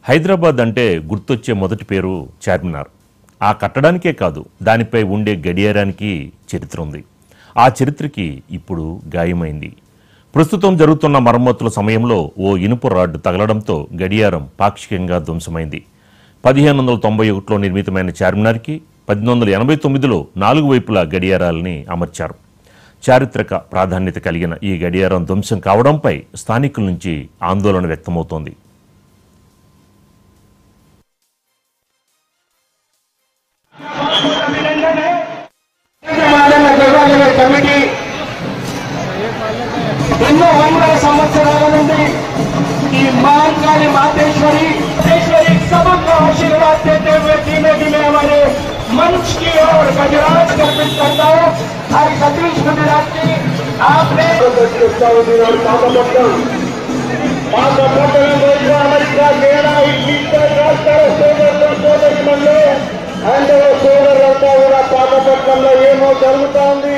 హైదరాబాద్ అంటే గుర్తొచ్చే మొదటి పేరు చార్మినార్ ఆ కట్టడానికే కాదు దానిపై ఉండే గడియారానికి చరిత్ర ఉంది ఆ చరిత్రకి ఇప్పుడు గాయమైంది ప్రస్తుతం జరుగుతున్న మరమ్మతుల సమయంలో ఓ ఇనుపు రాడ్ తగలడంతో గడియారం పాక్షికంగా ధ్వంసమైంది పదిహేను వందల తొంభై ఒకటిలో నిర్మితమైన చార్మినార్కి పద్దెనిమిది వందల ఎనభై తొమ్మిదిలో నాలుగు వైపులా గడియారాలని అమర్చారు చారిత్రక ప్రాధాన్యత కలిగిన ఈ గడియారం ధ్వంసం కావడంపై స్థానికుల నుంచి ఆందోళన వ్యక్తమవుతోంది మాదన్న దేవాలయ కమిటీ ఎన్నో వందల సంవత్సరాల నుండి ఈ మహంకాళి మాతేశ్వరి मातेश्वरी सबको आशीर्वाद देते हुए धीमे धीमे हमारे मंच की ओर गजराज अर्पित करता हूँ हरि सतीश गुजरात की आपने అమెరికా తేడా ఐదవ సోదరులంతా కూడా పాతపట్నంలో ఏమో జరుగుతా ఉంది